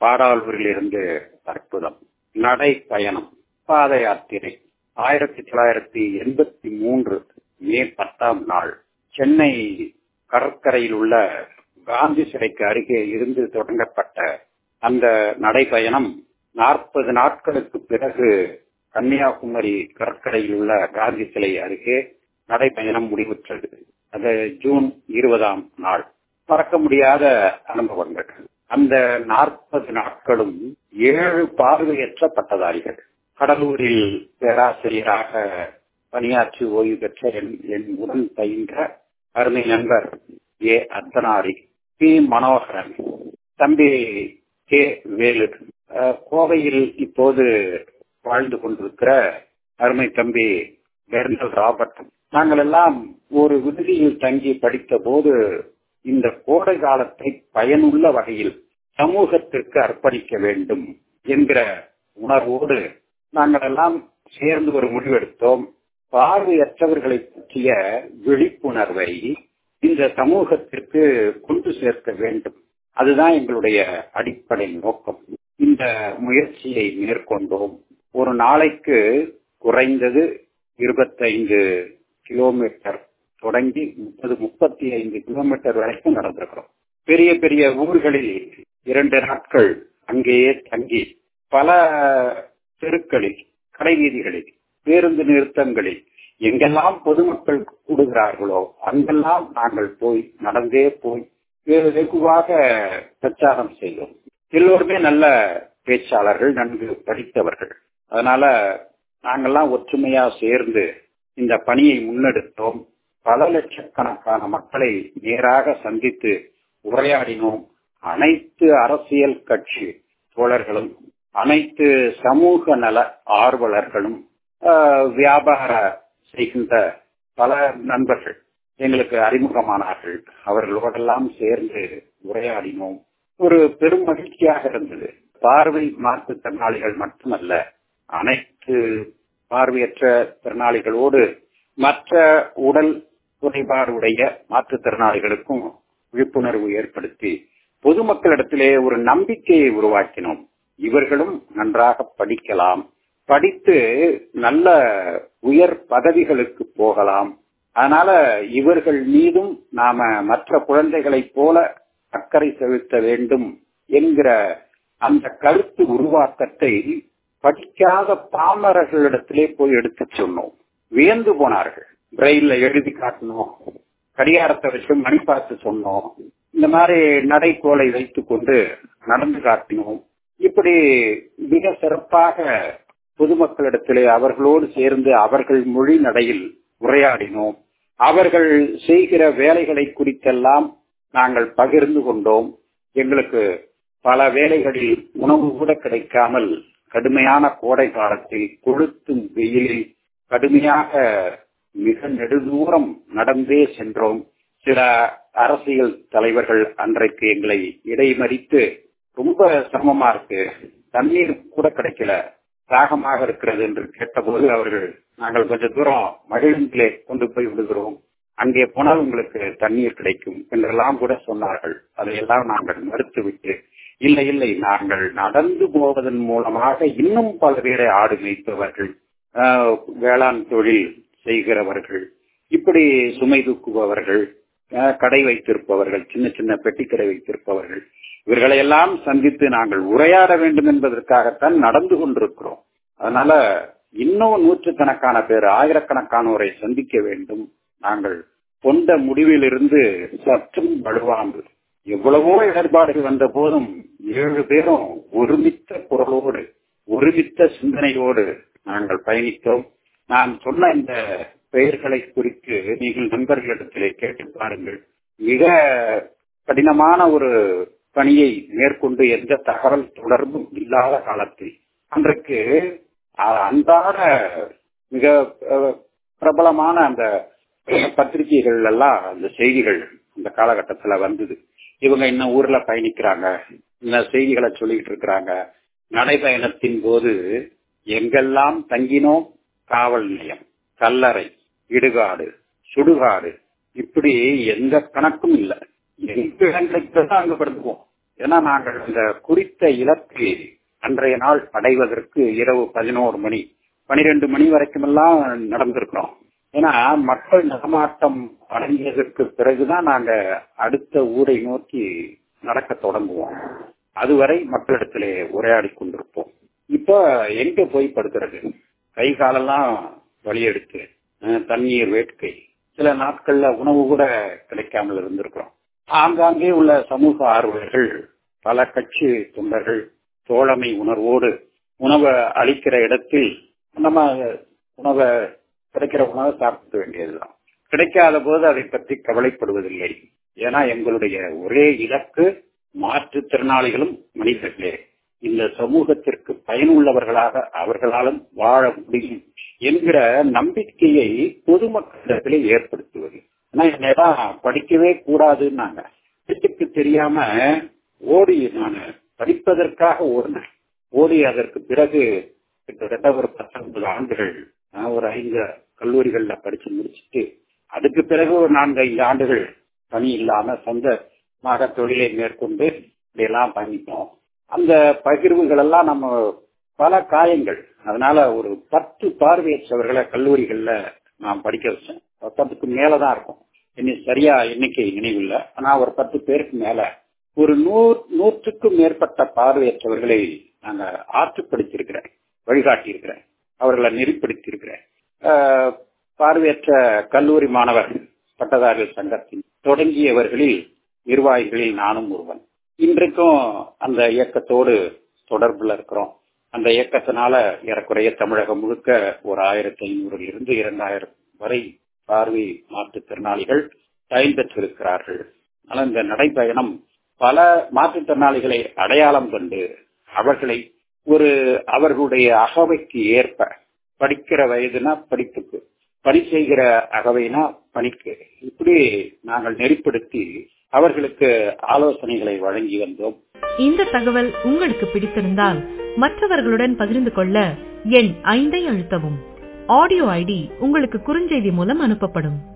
பாடாலூரிலிருந்து அற்புதம் நடை பயணம் பாத யாத்திரை ஆயிரத்தி தொள்ளாயிரத்தி எண்பத்தி மூன்று மே பத்தாம் நாள் சென்னை கடற்கரையில் உள்ள காந்தி சிலைக்கு அருகே இருந்து தொடங்கப்பட்ட அந்த நடைபயணம் நாற்பது நாட்களுக்கு பிறகு கன்னியாகுமரி கடற்கரையில் உள்ள காந்தி சிலை அருகே நடைபயணம் முடிவுற்றது அது ஜூன் இருபதாம் நாள் மறக்க முடியாத அனுபவங்கள் அந்த நாற்பது நாட்களும் ஏழு பார்வையற்ற பட்டதாரிகள் கடலூரில் பேராசிரியராக பணியாற்றி ஓய்வு பெற்ற என் உடன் பயின்ற அருமை நண்பர் ஏ அர்த்தனாரி பி மனோகரன் தம்பி கே வேலு கோவையில் இப்போது வாழ்ந்து கொண்டிருக்கிற அருமை தம்பி பெர்னல் ராபர்ட் நாங்கள் எல்லாம் ஒரு விடுதியில் தங்கி படித்த போது இந்த கோடை காலத்தை பயனுள்ள வகையில் சமூகத்திற்கு அர்ப்பணிக்க வேண்டும் என்கிற உணர்வோடு நாங்கள் எல்லாம் சேர்ந்து ஒரு முடிவெடுத்தோம் பார்வையற்றவர்களை பற்றிய விழிப்புணர்வை இந்த சமூகத்திற்கு கொண்டு சேர்க்க வேண்டும் அதுதான் எங்களுடைய அடிப்படை நோக்கம் இந்த முயற்சியை மேற்கொண்டோம் ஒரு நாளைக்கு குறைந்தது இருபத்தைந்து கிலோமீட்டர் தொடங்கி முப்பது முப்பத்தி ஐந்து கிலோமீட்டர் வரைக்கும் நடந்திருக்கிறோம் பெரிய பெரிய ஊர்களில் இரண்டு நாட்கள் அங்கேயே தங்கி பல தெருக்களில் கடை வீதிகளில் பேருந்து நிறுத்தங்களில் எங்கெல்லாம் பொதுமக்கள் கூடுகிறார்களோ அங்கெல்லாம் நாங்கள் போய் நடந்தே போய் வெகுவாக பிரச்சாரம் செய்தோம் எல்லோருமே நல்ல பேச்சாளர்கள் நன்கு படித்தவர்கள் அதனால நாங்கெல்லாம் ஒற்றுமையா சேர்ந்து இந்த பணியை முன்னெடுத்தோம் பல லட்சக்கணக்கான மக்களை நேராக சந்தித்து உரையாடினோம் அனைத்து அரசியல் கட்சி தோழர்களும் அனைத்து சமூக நல ஆர்வலர்களும் வியாபார செய்கின்ற பல நண்பர்கள் எங்களுக்கு அறிமுகமானார்கள் அவர்களோடெல்லாம் சேர்ந்து உரையாடினோம் ஒரு பெரும் மகிழ்ச்சியாக இருந்தது பார்வை மாற்றுத்திறனாளிகள் மட்டுமல்ல அனைத்து பார்வையற்ற திறனாளிகளோடு மற்ற உடல் குறைபாடுடைய மாற்றுத்திறனாளிகளுக்கும் விழிப்புணர்வு ஏற்படுத்தி பொதுமக்களிடத்திலே ஒரு நம்பிக்கையை உருவாக்கினோம் இவர்களும் நன்றாக படிக்கலாம் படித்து நல்ல உயர் பதவிகளுக்கு போகலாம் அதனால இவர்கள் மீதும் நாம மற்ற குழந்தைகளைப் போல அக்கறை செலுத்த வேண்டும் என்கிற அந்த கருத்து உருவாக்கத்தை படிக்காத பாமரர்களிடத்திலே போய் எடுத்து சொன்னோம் வியந்து போனார்கள் பிரெயில்ல எழுதி காட்டணும் கடிகாரத்தை வச்சு மணி பார்த்து சொன்னோம் இந்த மாதிரி நடைக்கோலை வைத்துக் கொண்டு நடந்து காட்டினோம் இப்படி மிக சிறப்பாக பொதுமக்களிடத்திலே அவர்களோடு சேர்ந்து அவர்கள் மொழி நடையில் உரையாடினோம் அவர்கள் செய்கிற வேலைகளை குறித்தெல்லாம் நாங்கள் பகிர்ந்து கொண்டோம் எங்களுக்கு பல வேலைகளில் உணவு கூட கிடைக்காமல் கடுமையான கோடை காலத்தில் கொளுத்தும் வெயிலில் கடுமையாக மிக நெடுதூரம் நடந்தே சென்றோம் சில அரசியல் தலைவர்கள் அன்றைக்கு எங்களை இடைமறித்து ரொம்ப சிரமமா இருக்கு தண்ணீர் கூட கிடைக்கல தாகமாக இருக்கிறது என்று கேட்டபோது அவர்கள் நாங்கள் கொஞ்ச தூரம் மகிழ்ந்திலே கொண்டு போய் விடுகிறோம் அங்கே போனால் உங்களுக்கு தண்ணீர் கிடைக்கும் என்றெல்லாம் கூட சொன்னார்கள் அதையெல்லாம் நாங்கள் மறுத்துவிட்டு இல்லை இல்லை நாங்கள் நடந்து போவதன் மூலமாக இன்னும் பல பேரை ஆடு மேய்ப்பவர்கள் வேளாண் தொழில் செய்கிறவர்கள் இப்படி சுமை தூக்குபவர்கள் கடை வைத்திருப்பவர்கள் சின்ன சின்ன பெட்டி கடை வைத்திருப்பவர்கள் இவர்களை எல்லாம் சந்தித்து நாங்கள் உரையாட வேண்டும் என்பதற்காகத்தான் நடந்து கொண்டிருக்கிறோம் அதனால இன்னும் நூற்றுக்கணக்கான பேர் ஆயிரக்கணக்கானோரை சந்திக்க வேண்டும் நாங்கள் கொண்ட முடிவிலிருந்து சற்றும் வலுவாமல் எவ்வளவோ இடர்பாடுகள் வந்த போதும் ஏழு பேரும் ஒருமித்த குரலோடு ஒருமித்த சிந்தனையோடு நாங்கள் பயணித்தோம் நான் சொன்ன இந்த பெயர்களை குறித்து நீங்கள் நண்பர்களிடத்திலே கேட்டு பாருங்கள் மிக கடினமான ஒரு பணியை மேற்கொண்டு எந்த தகவல் தொடர்பும் இல்லாத காலத்தில் அன்றைக்கு அன்றாட மிக பிரபலமான அந்த பத்திரிகைகள் எல்லாம் அந்த செய்திகள் அந்த காலகட்டத்துல வந்தது இவங்க இன்னும் ஊர்ல பயணிக்கிறாங்க இந்த செய்திகளை சொல்லிட்டு இருக்கிறாங்க நடைபயணத்தின் போது எங்கெல்லாம் தங்கினோம் காவல் நிலையம் கல்லறை இடுகாடு சுடுகாடு இப்படி எந்த கணக்கும் இல்லை எங்க இடங்களுக்கு அங்க படுத்துவோம் ஏன்னா நாங்கள் இந்த குறித்த இலக்கு அன்றைய நாள் அடைவதற்கு இரவு பதினோரு மணி பனிரெண்டு மணி வரைக்கும் எல்லாம் நடந்திருக்கிறோம் ஏன்னா மக்கள் நடமாட்டம் அடங்கியதற்கு பிறகுதான் நாங்க அடுத்த ஊரை நோக்கி நடக்க தொடங்குவோம் அதுவரை மக்களிடத்திலே உரையாடி கொண்டிருப்போம் இப்ப எங்க போய் படுக்கிறது கை காலெல்லாம் வழியெடுத்து தண்ணீர் வேட்கை சில நாட்கள்ல உணவு கூட கிடைக்காமல் இருந்திருக்கிறோம் ஆங்காங்கே உள்ள சமூக ஆர்வலர்கள் பல கட்சி தொண்டர்கள் தோழமை உணர்வோடு உணவை அளிக்கிற இடத்தில் நம்ம உணவை கிடைக்கிற உணவை சாப்பிட வேண்டியதுதான் கிடைக்காத போது அதை பற்றி கவலைப்படுவதில்லை ஏன்னா எங்களுடைய ஒரே இலக்கு மாற்றுத்திறனாளிகளும் மனிதர்களே இந்த சமூகத்திற்கு பயனுள்ளவர்களாக அவர்களாலும் வாழ முடியும் என்கிற நம்பிக்கையை பொதுமக்களிடத்திலே ஏற்படுத்துவது ஆனா என்னதான் படிக்கவே கூடாதுன்னாங்க வீட்டுக்கு தெரியாம ஓடி நான் படிப்பதற்காக ஓடினேன் ஓடி அதற்கு பிறகு கிட்டத்தட்ட ஒரு பத்தொன்பது ஆண்டுகள் ஒரு ஐந்து கல்லூரிகள்ல படிச்சு முடிச்சுட்டு அதுக்கு பிறகு ஒரு நான்கு ஐந்து ஆண்டுகள் பணி இல்லாம சொந்தமாக தொழிலை மேற்கொண்டு இப்படியெல்லாம் பண்ணிட்டோம் அந்த பகிர்வுகள் எல்லாம் நம்ம பல காயங்கள் அதனால ஒரு பத்து பார்வையற்றவர்களை கல்லூரிகள்ல நான் படிக்க வச்சேன் பத்துக்கு மேலதான் இருக்கும் இன்னும் சரியா எண்ணிக்கை நினைவில்லை ஆனா ஒரு பத்து பேருக்கு மேல ஒரு நூறு நூற்றுக்கும் மேற்பட்ட பார்வையற்றவர்களை நாங்க ஆற்றுப்படுத்தியிருக்கிறேன் வழிகாட்டி இருக்கிறேன் அவர்களை நெறிப்படுத்தி இருக்கிறேன் பார்வையற்ற கல்லூரி மாணவர் பட்டதாரிகள் சங்கத்தின் தொடங்கியவர்களில் நிர்வாகிகளில் நானும் ஒருவன் இன்றைக்கும் அந்த இயக்கத்தோடு தொடர்புல இருக்கிறோம் அந்த இயக்கத்தினால ஏறக்குறைய தமிழகம் முழுக்க ஒரு ஆயிரத்தி ஐநூறுல இருந்து இரண்டாயிரம் வரை பார்வை மாற்றுத்திறனாளிகள் பயன்பெற்றிருக்கிறார்கள் ஆனால் இந்த நடைப்பயணம் பல மாற்றுத்திறனாளிகளை அடையாளம் கண்டு அவர்களை ஒரு அவர்களுடைய அகவைக்கு ஏற்ப படிக்கிற வயதுனா படிப்புக்கு பணி செய்கிற அகவைனா பணிக்கு இப்படி நாங்கள் நெறிப்படுத்தி அவர்களுக்கு ஆலோசனைகளை வழங்கி வந்தோம் இந்த தகவல் உங்களுக்கு பிடித்திருந்தால் மற்றவர்களுடன் பகிர்ந்து கொள்ள எண் ஐந்தை அழுத்தவும் ஆடியோ ஐடி உங்களுக்கு குறுஞ்செய்தி மூலம் அனுப்பப்படும்